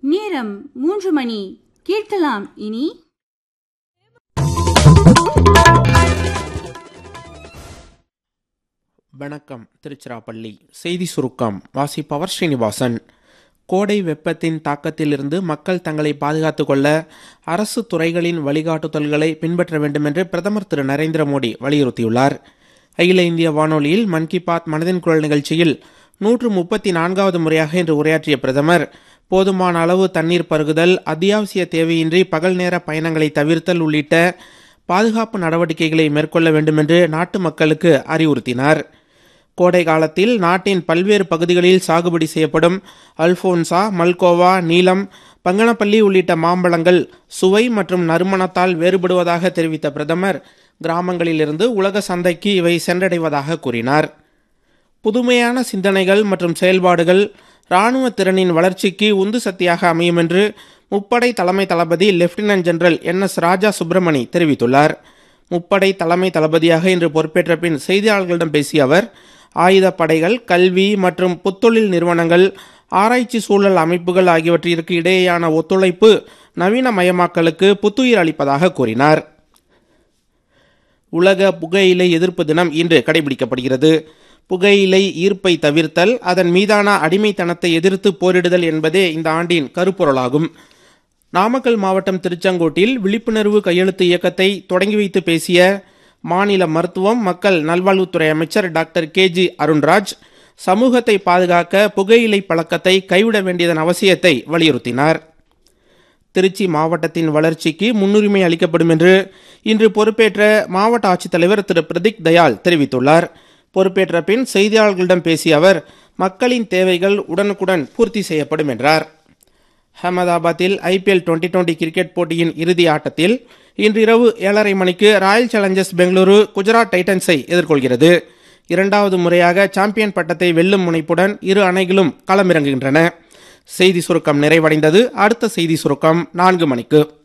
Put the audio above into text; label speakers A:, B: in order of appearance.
A: நேரம் மூன்று மணி கேட்கலாம் இனி
B: வணக்கம் திருச்சிராப்பள்ளி செய்தி சுருக்கம் வாசிப்பவர் ஸ்ரீனிவாசன் கோடை வெப்பத்தின் தாக்கத்திலிருந்து மக்கள் தங்களை பாதுகாத்துக் கொள்ள அரசு துறைகளின் வழிகாட்டுதல்களை பின்பற்ற வேண்டும் என்று பிரதமர் திரு நரேந்திர மோடி வலியுறுத்தியுள்ளார் அகில இந்திய வானொலியில் மன் கி பாத் மனதின் குரல் நிகழ்ச்சியில் நூற்று முப்பத்தி நான்காவது முறையாக இன்று உரையாற்றிய பிரதமர் போதுமான அளவு தண்ணீர் பருகுதல் அத்தியாவசிய தேவையின்றி பகல் நேர பயணங்களை தவிர்த்தல் உள்ளிட்ட பாதுகாப்பு நடவடிக்கைகளை மேற்கொள்ள வேண்டும் என்று நாட்டு மக்களுக்கு அறிவுறுத்தினார் கோடை காலத்தில் நாட்டின் பல்வேறு பகுதிகளில் சாகுபடி செய்யப்படும் அல்போன்சா மல்கோவா நீலம் பங்கனப்பள்ளி உள்ளிட்ட மாம்பழங்கள் சுவை மற்றும் நறுமணத்தால் வேறுபடுவதாக தெரிவித்த பிரதமர் கிராமங்களிலிருந்து உலக சந்தைக்கு இவை சென்றடைவதாக கூறினார் புதுமையான சிந்தனைகள் மற்றும் செயல்பாடுகள் இராணுவ திறனின் வளர்ச்சிக்கு உந்து சக்தியாக அமையும் என்று முப்படை தலைமை தளபதி lieutenant general N S Raja Subramani தெரிவித்துள்ளார் முப்படை தலைமை தளபதியாக இன்று பொறுப்பேற்ற பின் செய்தியாளர்களிடம் பேசிய அவர் ஆயுதப் படைகள் கல்வி மற்றும் புத்தொழில் நிறுவனங்கள் ஆராய்ச்சி சூழல் அமைப்புகள் ஆகியவற்றிற்கு இடையேயான ஒத்துழைப்பு நவீனமயமாக்கலுக்கு புத்துயிர் அளிப்பதாக கூறினார் உலக புகையிலை எதிர்ப்பு தினம் இன்று கடைபிடிக்கப்படுகிறது புகையிலை ஈர்ப்பை தவிர்த்தல் அதன் மீதான அடிமைத்தனத்தை எதிர்த்து போரிடுதல் என்பதே இந்த ஆண்டின் கருப்பொருளாகும் நாமக்கல் மாவட்டம் திருச்செங்கோட்டில் விழிப்புணர்வு கையெழுத்து இயக்கத்தை தொடங்கி வைத்து பேசிய மாநில மருத்துவம் மக்கள் நல்வாழ்வுத்துறை அமைச்சர் டாக்டர் கே ஜி அருண்ராஜ் சமூகத்தை பாதுகாக்க புகையிலை பழக்கத்தை கைவிட வேண்டியதன் அவசியத்தை வலியுறுத்தினார் திருச்சி மாவட்டத்தின் வளர்ச்சிக்கு முன்னுரிமை அளிக்கப்படும் என்று இன்று பொறுப்பேற்ற மாவட்ட ஆட்சித்தலைவர் திரு பிரதீக் தயாள் தெரிவித்துள்ளார் பொறுப்பேற்ற பின் செய்தியாளர்களிடம் பேசிய அவர் மக்களின் தேவைகள் உடனுக்குடன் பூர்த்தி செய்யப்படும் என்றார் அகமதாபாத்தில் ஐபிஎல் டுவெண்டி டுவெண்டி கிரிக்கெட் போட்டியின் இறுதி ஆட்டத்தில் இன்று இரவு ஏழரை மணிக்கு ராயல் சேலஞ்சர்ஸ் பெங்களூரு குஜராத் டைட்டன்ஸை எதிர்கொள்கிறது இரண்டாவது முறையாக சாம்பியன் பட்டத்தை வெல்லும் முனைப்புடன் இரு அணைகளும் களமிறங்குகின்றன செய்தி சுருக்கம் நிறைவடைந்தது அடுத்த செய்தி சுருக்கம் நான்கு மணிக்கு